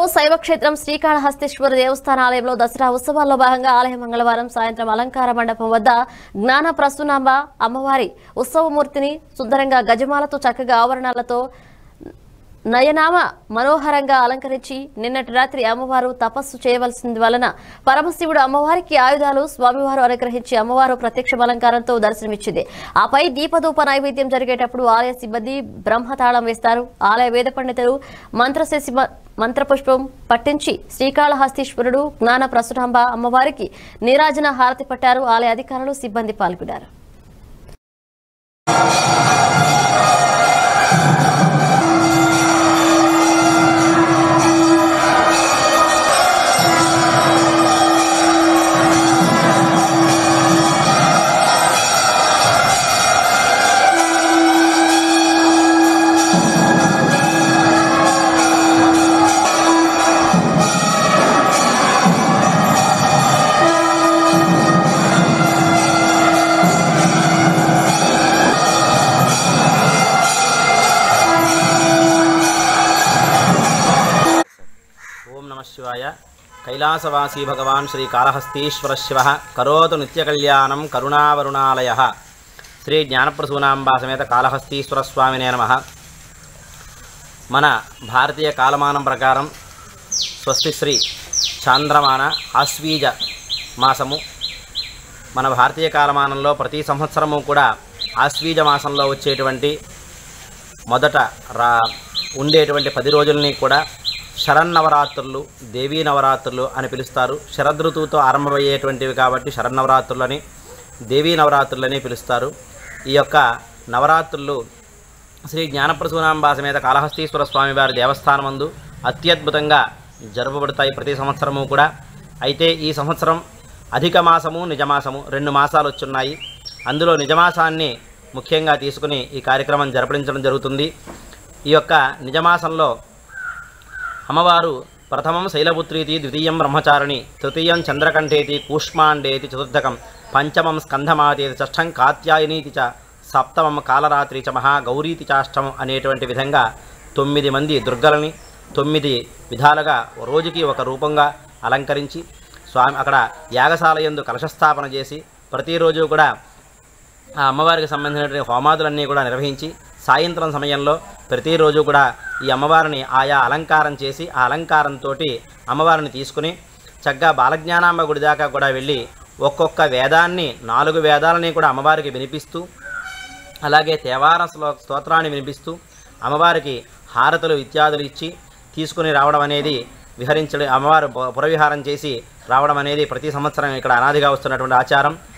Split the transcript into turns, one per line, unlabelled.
శైవ క్షేత్రం శ్రీకాళహస్తీశ్వర దేవస్థాన ఆలయంలో దసరా ఉత్సవాల్లో భాగంగా ఆలయం మంగళవారం సాయంత్రం అలంకార మండపం వద్ద జ్ఞాన ప్రసూనాంబ అమ్మవారి ఉత్సవమూర్తిని సుందరంగా గజమాలతో చక్కగా ఆవరణాలతో నయనామ మనోహరంగా అలంకరించి నిన్నటి రాత్రి అమ్మవారు తపస్సు చేయవలసింది వలన పరమశివుడు అమ్మవారికి ఆయుధాలు స్వామివారు అనుగ్రహించి అమ్మవారు ప్రత్యక్ష అలంకారంతో దర్శనమిచ్చింది ఆపై దీపధూప నైవేద్యం జరిగేటప్పుడు ఆలయ సిబ్బంది బ్రహ్మతాళం వేస్తారు ఆలయ వేద పండితులు మంత్రశేషి మంత్రపుష్పం పట్టించి శ్రీకాళహస్తీశ్వరుడు జ్ఞాన ప్రసురాంబ అమ్మవారికి నీరాజన హారతి పట్టారు ఆలయ అధికారులు సిబ్బంది పాల్గొన్నారు
ఓం నమ శివాయ కైలాసవాసీ భగవాన్ శ్రీ కాళహస్తీశ్వర శివ కరోతు నిత్యకళ్యాణం కరుణావరుణాలయ శ్రీ జ్ఞానప్రసూనాంబా సమేత కాళహస్తీశ్వర స్వామినే నమ మన భారతీయ కాలమానం ప్రకారం స్వస్తి శ్రీ చాంద్రమాన ఆశ్వీజ మాసము మన భారతీయ కాలమానంలో ప్రతి సంవత్సరము కూడా ఆశ్వీజ మాసంలో వచ్చేటువంటి మొదట రా ఉండేటువంటి పది రోజుల్ని కూడా శరన్నవరాత్రులు దేవీ నవరాత్రులు అని పిలుస్తారు శరదృతువుతో ఆరంభమయ్యేటువంటివి కాబట్టి శరన్నవరాత్రులని దేవీ నవరాత్రులని పిలుస్తారు ఈ యొక్క నవరాత్రులు శ్రీ జ్ఞానప్రసూనాంబా సమేత కాళహస్తీశ్వర స్వామివారి దేవస్థానమందు అత్యద్భుతంగా జరుపబడతాయి ప్రతి సంవత్సరము కూడా అయితే ఈ సంవత్సరం అధిక మాసము నిజమాసము రెండు మాసాలు వచ్చున్నాయి అందులో నిజమాసాన్ని ముఖ్యంగా తీసుకుని ఈ కార్యక్రమం జరపడించడం జరుగుతుంది ఈ యొక్క నిజమాసంలో అమ్మవారు ప్రథమం శైలపుత్రీతి ద్వితీయం బ్రహ్మచారిణి తృతీయం చంద్రకంఠేతి కూష్మాండేతి చతుర్థకం పంచమం స్కంధమాతేతి షష్ఠం కాత్యాయనీతి చ సప్తమం కాలరాత్రి చ మహాగౌరీతి చాష్టమం అనేటువంటి విధంగా తొమ్మిది మంది దుర్గలని తొమ్మిది విధాలుగా రోజుకి ఒక రూపంగా అలంకరించి స్వామి అక్కడ యాగశాల యందు కలశస్థాపన చేసి ప్రతిరోజు కూడా ఆ అమ్మవారికి సంబంధించినటువంటి హోమాదులన్నీ కూడా నిర్వహించి సాయంత్రం సమయంలో ప్రతిరోజు కూడా ఈ అమ్మవారిని ఆయా అలంకారం చేసి ఆ అలంకారంతో అమ్మవారిని తీసుకుని చక్కగా బాలజ్ఞానాంబ గుడి దాకా కూడా వెళ్ళి ఒక్కొక్క వేదాన్ని నాలుగు వేదాలని కూడా అమ్మవారికి వినిపిస్తూ అలాగే తేవార శ్లో స్తోత్రాన్ని వినిపిస్తూ అమ్మవారికి హారతులు ఇత్యాదులు ఇచ్చి తీసుకుని రావడం అనేది విహరించడం అమ్మవారు పు- పురవిహారం చేసి రావడం అనేది ప్రతి సంవత్సరం ఇక్కడ అనాదిగా వస్తున్నటువంటి ఆచారం